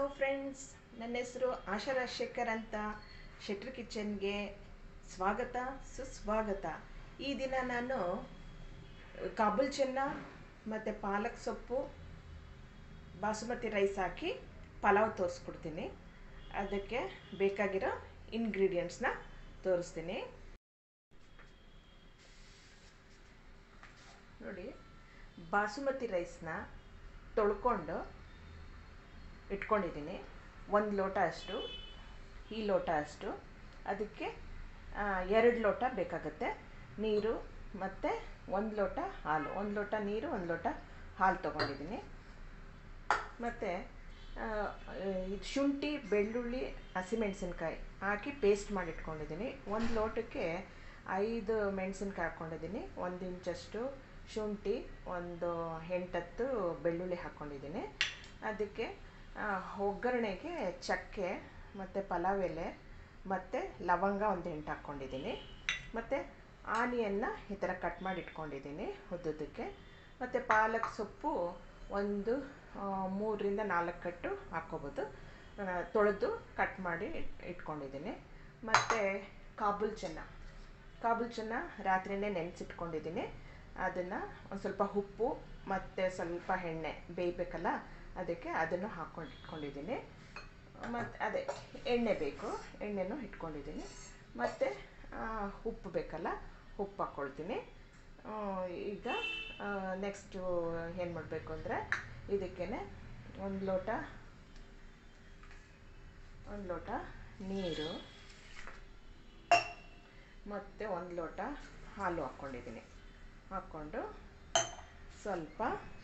friends ನನ್ನ ಹೆಸರು ಆಶಾ ರಾಜಶೇಖರ್ ಅಂತ ಶೆಟ್ರ್ ಕಿಚನ್ಗೆ ಸ್ವಾಗತ ಸುಸ್ವಾಗತ ಈ ದಿನ ನಾನು ಕಾಬೂಲ್ ಚೆನ್ನ ಮತ್ತು ಪಾಲಕ್ ಸೊಪ್ಪು ಬಾಸುಮತಿ ರೈಸ್ ಹಾಕಿ ಪಲಾವ್ ತೋರಿಸ್ಕೊಡ್ತೀನಿ ಅದಕ್ಕೆ ಬೇಕಾಗಿರೋ ಇಂಗ್ರೀಡಿಯೆಂಟ್ಸ್ನ ತೋರಿಸ್ತೀನಿ ನೋಡಿ ಬಾಸುಮತಿ ರೈಸ್ನ ತೊಳ್ಕೊಂಡು ಇಟ್ಕೊಂಡಿದ್ದೀನಿ ಒಂದು ಲೋಟ ಅಷ್ಟು ಈ ಲೋಟ ಅಷ್ಟು ಅದಕ್ಕೆ ಎರಡು ಲೋಟ ಬೇಕಾಗುತ್ತೆ ನೀರು ಮತ್ತು ಒಂದು ಲೋಟ ಹಾಲು ಒಂದು ಲೋಟ ನೀರು ಒಂದು ಲೋಟ ಹಾಲು ತೊಗೊಂಡಿದ್ದೀನಿ ಮತ್ತು ಇದು ಶುಂಠಿ ಬೆಳ್ಳುಳ್ಳಿ ಹಸಿಮೆಣಸಿನ್ಕಾಯಿ ಹಾಕಿ ಪೇಸ್ಟ್ ಮಾಡಿ ಇಟ್ಕೊಂಡಿದ್ದೀನಿ ಒಂದು ಲೋಟಕ್ಕೆ ಐದು ಮೆಣಸಿನ್ಕಾಯಿ ಹಾಕ್ಕೊಂಡಿದ್ದೀನಿ ಒಂದು ಇಂಚಷ್ಟು ಶುಂಠಿ ಒಂದು ಎಂಟತ್ತು ಬೆಳ್ಳುಳ್ಳಿ ಹಾಕ್ಕೊಂಡಿದ್ದೀನಿ ಅದಕ್ಕೆ ಒಗ್ಗರಣೆಗೆ ಚಕ್ಕೆ ಮತ್ತು ಪಲಾವ್ ಎಲೆ ಮತ್ತು ಲವಂಗ ಒಂದು ಎಂಟು ಹಾಕ್ಕೊಂಡಿದ್ದೀನಿ ಮತ್ತು ಆನಿಯನ್ನ ಈ ಥರ ಕಟ್ ಮಾಡಿ ಇಟ್ಕೊಂಡಿದ್ದೀನಿ ಉದ್ದುದಕ್ಕೆ ಮತ್ತು ಪಾಲಕ್ ಸೊಪ್ಪು ಒಂದು ಮೂರರಿಂದ ನಾಲ್ಕು ಕಟ್ಟು ಹಾಕ್ಕೋಬೋದು ತೊಳೆದು ಕಟ್ ಮಾಡಿ ಇಟ್ಕೊಂಡಿದ್ದೀನಿ ಮತ್ತು ಕಾಬೂಲ್ ಚೆನ್ನ ಕಾಬೂಲ್ ಚೆನ್ನ ರಾತ್ರಿಯೇ ನೆನೆಸಿಟ್ಕೊಂಡಿದ್ದೀನಿ ಅದನ್ನು ಒಂದು ಸ್ವಲ್ಪ ಉಪ್ಪು ಮತ್ತು ಸ್ವಲ್ಪ ಎಣ್ಣೆ ಬೇಯಬೇಕಲ್ಲ ಅದಕ್ಕೆ ಅದನ್ನು ಹಾಕ್ಕೊಂಡು ಇಟ್ಕೊಂಡಿದ್ದೀನಿ ಮತ್ತು ಅದೇ ಎಣ್ಣೆ ಬೇಕು ಎಣ್ಣೆನೂ ಇಟ್ಕೊಂಡಿದ್ದೀನಿ ಮತ್ತು ಉಪ್ಪು ಬೇಕಲ್ಲ ಉಪ್ಪು ಹಾಕ್ಕೊಳ್ತೀನಿ ಈಗ ನೆಕ್ಸ್ಟು ಏನು ಮಾಡಬೇಕು ಅಂದರೆ ಇದಕ್ಕೇ ಒಂದು ಲೋಟ ಒಂದು ಲೋಟ ನೀರು ಮತ್ತು ಒಂದು ಲೋಟ ಹಾಲು ಹಾಕ್ಕೊಂಡಿದ್ದೀನಿ ಹಾಕ್ಕೊಂಡು ಸ್ವಲ್ಪ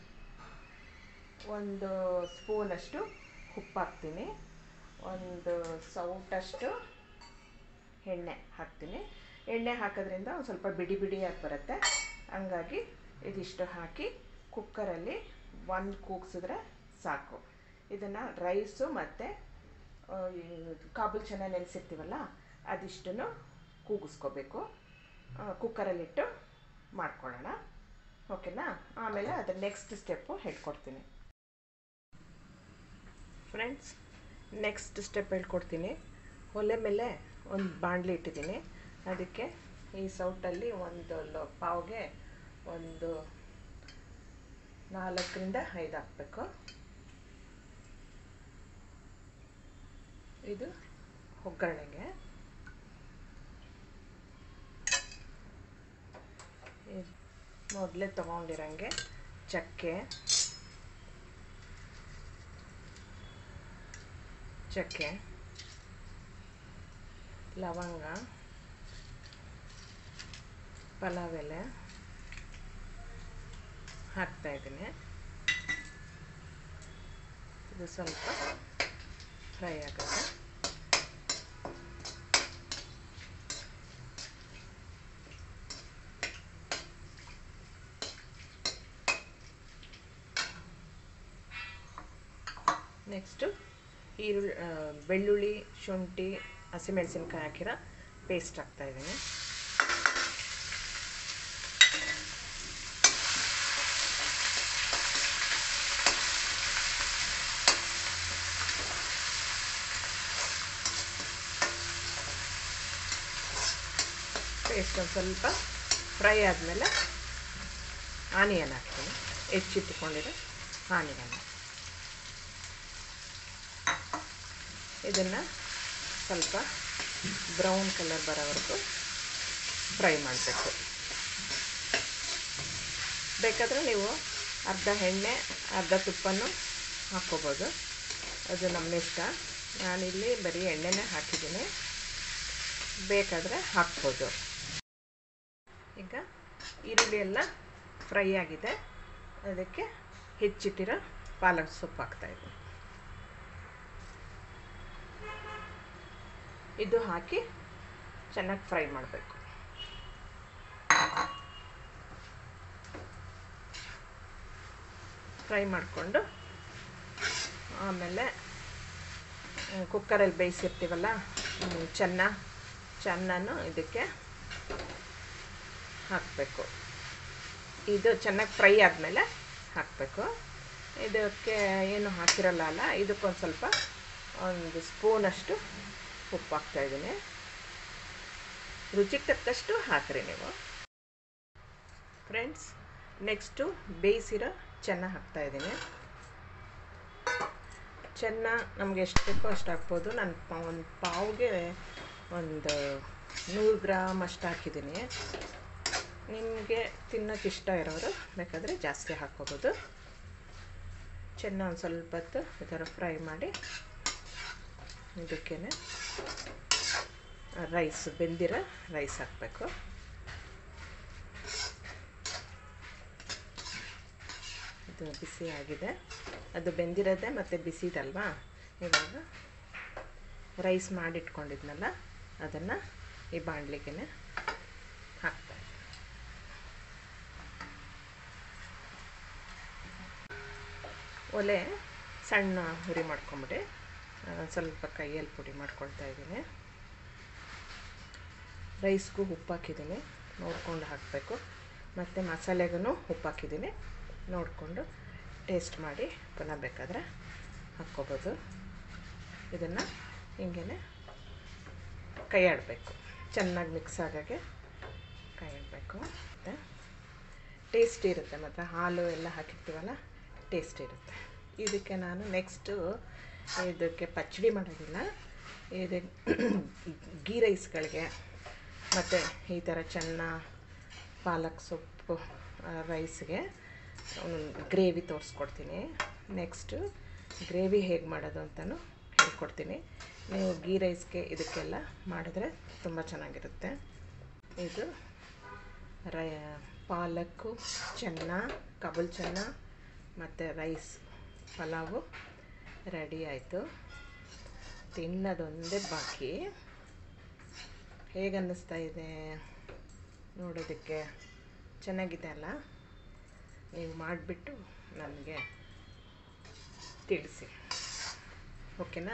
ಒಂದು ಸ್ಪೂನಷ್ಟು ಉಪ್ಪು ಹಾಕ್ತೀನಿ ಒಂದು ಸೌಟಷ್ಟು ಎಣ್ಣೆ ಹಾಕ್ತೀನಿ ಎಣ್ಣೆ ಹಾಕೋದ್ರಿಂದ ಒಂದು ಸ್ವಲ್ಪ ಬಿಡಿ ಬಿಡಿಯಾಗಿ ಬರುತ್ತೆ ಹಂಗಾಗಿ ಇದಿಷ್ಟು ಹಾಕಿ ಕುಕ್ಕರಲ್ಲಿ ಒಂದು ಕೂಗ್ಸಿದ್ರೆ ಸಾಕು ಇದನ್ನು ರೈಸು ಮತ್ತು ಕಾಬೂಲ್ ಚೆನ್ನಾಗಿ ನೆನೆಸಿರ್ತೀವಲ್ಲ ಅದಿಷ್ಟನ್ನು ಕೂಗಿಸ್ಕೋಬೇಕು ಕುಕ್ಕರಲ್ಲಿಟ್ಟು ಮಾಡ್ಕೊಳ್ಳೋಣ ಓಕೆನಾ ಆಮೇಲೆ ಅದರ ನೆಕ್ಸ್ಟ್ ಸ್ಟೆಪ್ಪು ಹೇಳ್ಕೊಡ್ತೀನಿ ಫ್ರೆಂಡ್ಸ್ ನೆಕ್ಸ್ಟ್ ಸ್ಟೆಪ್ ಹೇಳ್ಕೊಡ್ತೀನಿ ಒಲೆ ಮೇಲೆ ಒಂದು ಬಾಣಲಿ ಇಟ್ಟಿದ್ದೀನಿ ಅದಕ್ಕೆ ಈ ಸೌಟಲ್ಲಿ ಒಂದು ಲೋ ಪಾವ್ಗೆ ಒಂದು ನಾಲ್ಕರಿಂದ ಐದು ಹಾಕಬೇಕು ಇದು ಒಗ್ಗರಣೆಗೆ ಮೊದಲೇ ತೊಗೊಂಡಿರಂಗೆ ಚಕ್ಕೆ ಚಕ್ಕೆ ಲವಂಗ ಪಲಾವ್ ಎಲೆ ಹಾಕ್ತಾಯಿದ್ದೀನಿ ಇದು ಸ್ವಲ್ಪ ಫ್ರೈ ಆಗುತ್ತೆ ನೆಕ್ಸ್ಟು ಈರುಳ್ಳಿ ಬೆಳ್ಳುಳ್ಳಿ ಶುಂಠಿ ಹಸಿಮೆಣಸಿನ್ಕಾಯಿ ಹಾಕಿರೋ ಪೇಸ್ಟ್ ಹಾಕ್ತಾಯಿದ್ದೀನಿ ಪೇಸ್ಟ್ ಒಂದು ಸ್ವಲ್ಪ ಫ್ರೈ ಆದಮೇಲೆ ಆನಿಯನ್ ಹಾಕ್ತೀನಿ ಹೆಚ್ಚಿಟ್ಟುಕೊಂಡಿರೋ ಆನಿಯನ್ ಇದನ್ನು ಸ್ವಲ್ಪ ಬ್ರೌನ್ ಕಲರ್ ಬರೋವರೆಗೂ ಫ್ರೈ ಮಾಡಬೇಕು ಬೇಕಾದರೆ ನೀವು ಅರ್ಧ ಎಣ್ಣೆ ಅರ್ಧ ತುಪ್ಪನೂ ಹಾಕ್ಕೋಬೋದು ಅದು ನಮ್ಮ ಇಷ್ಟ ನಾನಿಲ್ಲಿ ಬರೀ ಎಣ್ಣೆನೇ ಹಾಕಿದ್ದೀನಿ ಬೇಕಾದರೆ ಹಾಕ್ಬೋದು ಈಗ ಈರುಳ್ಳಿ ಎಲ್ಲ ಫ್ರೈ ಆಗಿದೆ ಅದಕ್ಕೆ ಹೆಚ್ಚಿಟ್ಟಿರೋ ಪಾಲಕ್ ಸೊಪ್ಪು ಹಾಕ್ತಾಯಿದ್ದೀನಿ ಇದು ಹಾಕಿ ಚೆನ್ನಾಗಿ ಫ್ರೈ ಮಾಡಬೇಕು ಫ್ರೈ ಮಾಡಿಕೊಂಡು ಆಮೇಲೆ ಕುಕ್ಕರಲ್ಲಿ ಬೇಯಿಸಿರ್ತೀವಲ್ಲ ಚೆನ್ನ ಚೆನ್ನನು ಇದಕ್ಕೆ ಹಾಕಬೇಕು ಇದು ಚೆನ್ನಾಗಿ ಫ್ರೈ ಆದಮೇಲೆ ಹಾಕಬೇಕು ಇದಕ್ಕೆ ಏನು ಹಾಕಿರಲ್ಲ ಅಲ್ಲ ಇದಕ್ಕೊಂದು ಸ್ವಲ್ಪ ಒಂದು ಸ್ಪೂನಷ್ಟು ಉಪ್ಪು ಹಾಕ್ತಾಯಿದ್ದೀನಿ ರುಚಿಗೆ ತಕ್ಕಷ್ಟು ಹಾಕ್ರಿ ನೀವು ಫ್ರೆಂಡ್ಸ್ ನೆಕ್ಸ್ಟು ಬೇಯಿಸಿರೋ ಚೆನ್ನ ಹಾಕ್ತಾಯಿದ್ದೀನಿ ಚೆನ್ನ ನಮ್ಗೆ ಎಷ್ಟು ಬೇಕೋ ಅಷ್ಟು ಹಾಕ್ಬೋದು ನಾನು ಪಾ ಒಂದು ಪಾವ್ಗೆ ಒಂದು ನೂರು ಗ್ರಾಮ್ ಅಷ್ಟು ಹಾಕಿದ್ದೀನಿ ನಿಮಗೆ ತಿನ್ನೋಕೆ ಇಷ್ಟ ಇರೋರು ಬೇಕಾದರೆ ಜಾಸ್ತಿ ಹಾಕ್ಕೋಬೋದು ಚೆನ್ನ ಒಂದು ಸ್ವಲ್ಪ ಹೊತ್ತು ಈ ಥರ ಫ್ರೈ ಮಾಡಿ ಇದಕ್ಕೇ ರೈಸ್ ಬೆಂದಿರೋ ರೈಸ್ ಹಾಕಬೇಕು ಇದು ಬಿಸಿ ಆಗಿದೆ ಅದು ಬೆಂದಿರೋದೆ ಮತ್ತು ಬಿಸಿದಲ್ವಾ ಇವಾಗ ರೈಸ್ ಮಾಡಿಟ್ಕೊಂಡಿದ್ನಲ್ಲ ಅದನ್ನು ಈ ಬಾಣಲಿಗೆ ಹಾಕ್ತಾ ಒಲೆ ಸಣ್ಣ ಹುರಿ ಮಾಡ್ಕೊಂಬಿಡಿ ಸ್ವಲ್ಪ ಕೈಯಲ್ಲಿ ಪುಡಿ ಮಾಡ್ಕೊಳ್ತಾ ಇದ್ದೀನಿ ರೈಸ್ಗೂ ಉಪ್ಪು ಹಾಕಿದ್ದೀನಿ ನೋಡ್ಕೊಂಡು ಹಾಕಬೇಕು ಮತ್ತು ಮಸಾಲೆಗೂ ಉಪ್ಪು ಹಾಕಿದ್ದೀನಿ ನೋಡಿಕೊಂಡು ಟೇಸ್ಟ್ ಮಾಡಿ ಪುನಃ ಬೇಕಾದರೆ ಹಾಕ್ಕೋಬೋದು ಇದನ್ನು ಹಿಂಗೆ ಕೈ ಆಡಬೇಕು ಚೆನ್ನಾಗಿ ಮಿಕ್ಸ್ ಆಗೋಕ್ಕೆ ಕೈ ಆಡಬೇಕು ಮತ್ತು ಟೇಸ್ಟ್ ಇರುತ್ತೆ ಮತ್ತು ಹಾಲು ಎಲ್ಲ ಹಾಕಿರ್ತೀವಲ್ಲ ಟೇಸ್ಟ್ ಇರುತ್ತೆ ಇದಕ್ಕೆ ನಾನು ನೆಕ್ಸ್ಟು ಇದಕ್ಕೆ ಪಚ್ಚಡಿ ಮಾಡೋದಿಲ್ಲ ಇದು ಗೀ ರೈಸ್ಗಳಿಗೆ ಮತ್ತು ಈ ಥರ ಚೆನ್ನ ಪಾಲಕ್ ಸೊಪ್ಪು ರೈಸ್ಗೆ ಗ್ರೇವಿ ತೋರಿಸ್ಕೊಡ್ತೀನಿ ನೆಕ್ಸ್ಟು ಗ್ರೇವಿ ಹೇಗೆ ಮಾಡೋದು ಅಂತಲೂ ಹೇಳ್ಕೊಡ್ತೀನಿ ನೀವು ಗೀ ರೈಸ್ಗೆ ಇದಕ್ಕೆಲ್ಲ ಮಾಡಿದ್ರೆ ತುಂಬ ಚೆನ್ನಾಗಿರುತ್ತೆ ಇದು ರೈ ಪಾಲಕ್ಕು ಚೆನ್ನ ಕಬಲ್ ಚೆನ್ನ ಮತ್ತು ರೈಸ್ ಪಲಾವು ರೆಡಿ ಆಯಿತು ತಿನ್ನೋದೊಂದೇ ಬಾಕಿ ಹೇಗೆ ಅನ್ನಿಸ್ತಾ ಇದೆ ನೋಡೋದಕ್ಕೆ ಚೆನ್ನಾಗಿದೆ ಅಲ್ಲ ನೀವು ಮಾಡಿಬಿಟ್ಟು ನನಗೆ ತಿಳಿಸಿ ಓಕೆನಾ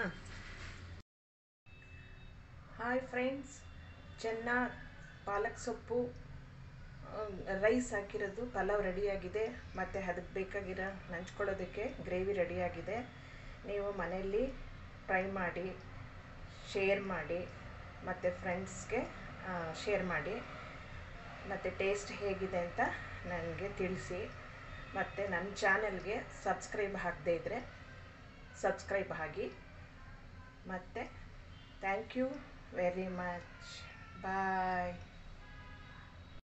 ಹಾಯ್ ಫ್ರೆಂಡ್ಸ್ ಚೆನ್ನ ಪಾಲಕ್ ಸೊಪ್ಪು ರೈಸ್ ಹಾಕಿರೋದು ಪಲಾವ್ ರೆಡಿಯಾಗಿದೆ ಮತ್ತು ಅದಕ್ಕೆ ಬೇಕಾಗಿರೋ ನಂಚ್ಕೊಳ್ಳೋದಕ್ಕೆ ಗ್ರೇವಿ ರೆಡಿಯಾಗಿದೆ ನೀವು ಮನೆಯಲ್ಲಿ ಟ್ರೈ ಮಾಡಿ ಶೇರ್ ಮಾಡಿ ಮತ್ತು ಫ್ರೆಂಡ್ಸ್ಗೆ ಶೇರ್ ಮಾಡಿ ಮತ್ತು ಟೇಸ್ಟ್ ಹೇಗಿದೆ ಅಂತ ನನಗೆ ತಿಳಿಸಿ ಮತ್ತು ನನ್ನ ಚಾನಲ್ಗೆ ಸಬ್ಸ್ಕ್ರೈಬ್ ಆಗದೇ ಇದ್ದರೆ ಸಬ್ಸ್ಕ್ರೈಬ್ ಆಗಿ ಮತ್ತು thank you very much bye